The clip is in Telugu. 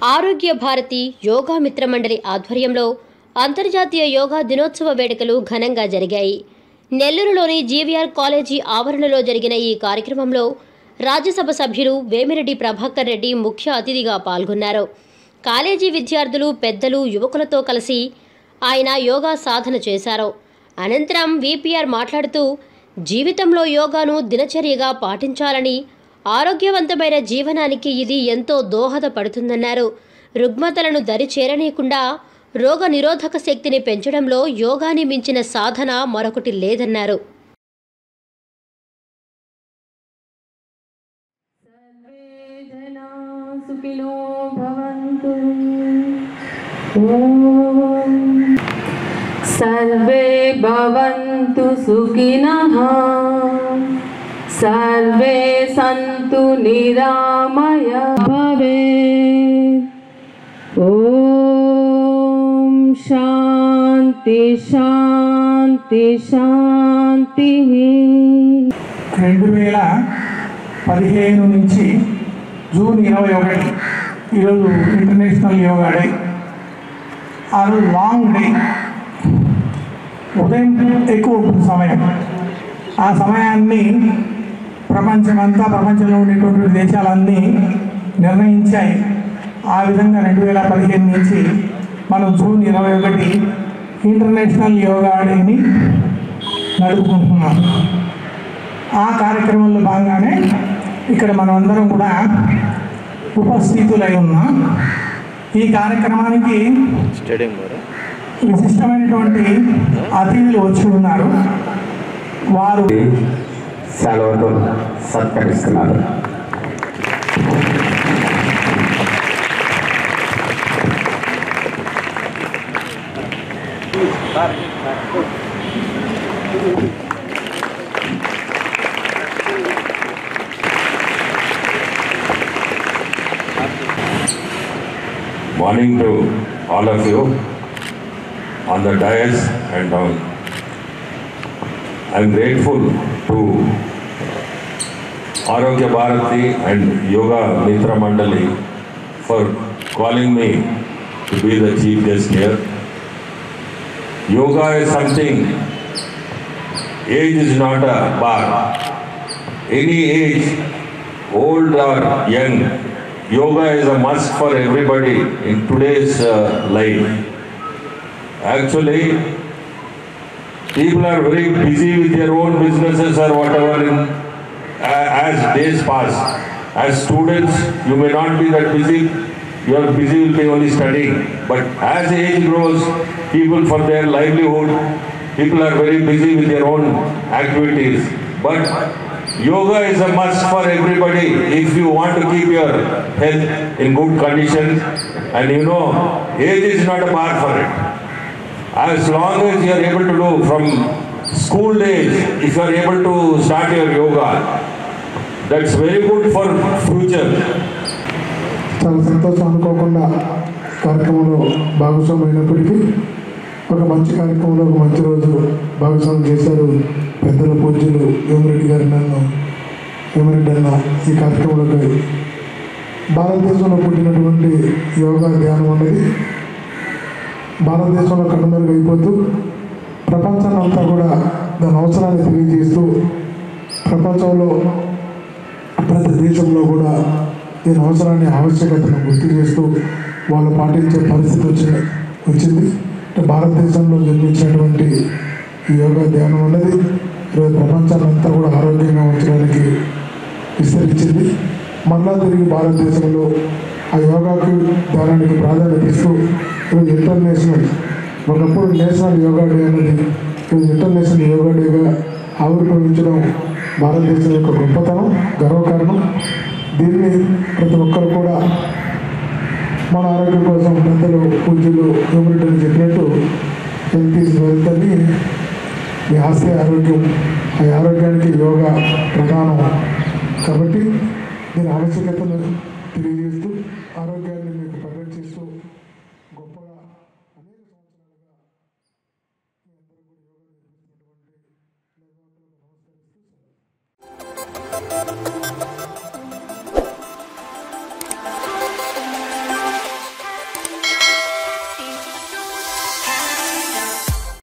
ఆరోగ్య భారతి యోగా మిత్ర మండలి ఆధ్వర్యంలో అంతర్జాతీయ యోగా దినోత్సవ వేడుకలు ఘనంగా జరిగాయి నెల్లూరులోని జీవీఆర్ కాలేజీ ఆవరణలో జరిగిన ఈ కార్యక్రమంలో రాజ్యసభ సభ్యులు వేమిరెడ్డి ప్రభాకర్ రెడ్డి ముఖ్య అతిథిగా పాల్గొన్నారు కాలేజీ విద్యార్థులు పెద్దలు యువకులతో కలిసి ఆయన యోగా సాధన చేశారు అనంతరం విపిఆర్ మాట్లాడుతూ జీవితంలో యోగాను దినచర్యగా పాటించాలని ఆరోగ్యవంతమైన జీవనానికి ఇది ఎంతో దోహదపడుతుందన్నారు రుగ్మతలను దరి చేరనీయకుండా రోగ నిరోధక శక్తిని పెంచడంలో యోగాని మించిన సాధన మరొకటి లేదన్నారు सर्वे जना सुखिनो भवन्तु ॐ सर्वे भवन्तु सुखिनः सर्वे सन्तु निरामय भवेत् ॐ शान्ति शान्ति शान्तिः రెండు వేల పదిహేను నుంచి జూన్ ఇరవై ఒకటి ఈరోజు ఇంటర్నేషనల్ యోగా డే ఆ రోజు లాంగ్ డే ఉదయం ఎక్కువ ఉంటుంది సమయం ఆ సమయాన్ని ప్రపంచమంతా ప్రపంచంలో ఉండేటువంటి దేశాలన్నీ నిర్ణయించాయి ఆ విధంగా రెండు వేల పదిహేను నుంచి మనం జూన్ ఇరవై ఒకటి ఇంటర్నేషనల్ యోగా డేని నడుపుకుంటున్నాం ఆ కార్యక్రమంలో భాగంగానే ఇక్కడ మనం అందరం కూడా ఉపస్థితులై ఉన్నాం ఈ కార్యక్రమానికి స్టేడియం ద్వారా విశిష్టమైనటువంటి అతిథులు వచ్చి ఉన్నారు వారు సెలవుతో సత్కరిస్తున్నారు Morning to all of you on the dais and down. I'm grateful to Arogya Bharati and Yoga Mitra Mandali for calling me to be the chief guest here. Yoga is something, age is not a bar. Any age, old or young, yoga is a must for everybody in today's uh, life. Actually, people are very busy with their own businesses or whatever in, a- as days pass. As students, you may not be that busy, you are busy will be only studying. But as age grows, people for their livelihood, people are very busy with their own activities. But yoga is a must for everybody if you want to keep your health in good condition. And you know, age is not a bar for it. As long as you are able to do from school days, if you are able to start your yoga, that's very good for future. చాలా సంతోషం అనుకోకుండా కార్యక్రమంలో భాగస్వామైనప్పటికీ ఒక మంచి కార్యక్రమంలో ఒక మంచి రోజు భాగస్వామ్యం చేశారు పెద్దల పూజ్యులు వేమిరెడ్డి గారు నన్ను వేమిరెడ్డి అన్న ఈ కార్యక్రమంలోకి భారతదేశంలో పుట్టినటువంటి యోగా ధ్యానం అనేది భారతదేశంలో కనుమరుగైపోతూ ప్రపంచాన్ని అంతా కూడా దాని అవసరాన్ని తెలియజేస్తూ ప్రపంచంలో ప్రతి దేశంలో కూడా దీని అవసరాన్ని ఆవశ్యకతను గుర్తు చేస్తూ వాళ్ళు పాటించే పరిస్థితి వచ్చి వచ్చింది అంటే భారతదేశంలో జన్మించినటువంటి ఈ యోగా ధ్యానం అనేది ఈరోజు ప్రపంచాన్ని అంతా కూడా ఆరోగ్యంగా ఉంచడానికి విస్తరించింది మళ్ళా తిరిగి భారతదేశంలో ఆ యోగాకి ధ్యానానికి ప్రాధాన్యత ఇస్తూ ఈరోజు ఇంటర్నేషనల్ ఒకప్పుడు నేషనల్ యోగా డే అనేది ఈరోజు ఇంటర్నేషనల్ యోగా డేగా ఆవిర్భవించడం భారతదేశం యొక్క గొప్పతనం గర్వకారణం దీన్ని ప్రతి ఒక్కరు కూడా మన ఆరోగ్యం కోసం పెద్దలు పూజలు యూమిరెడ్డి చెప్పినట్టు హెల్త్ ఈజ్ వెల్త్ అని మీ ఆస్తి ఆరోగ్యం ఆ ఆరోగ్యానికి యోగా ప్రధానం కాబట్టి దీని ఆవశ్యకతను తెలియజేస్తూ ఆరోగ్యాన్ని మీకు పరిరక్షిస్తూ గొప్పగా అనేక సంవత్సరాలుగా మీ అందరూ కూడా యోగా నేర్పిస్తున్నటువంటి నిర్వాహకులకు నమస్కరిస్తూ సెలవు.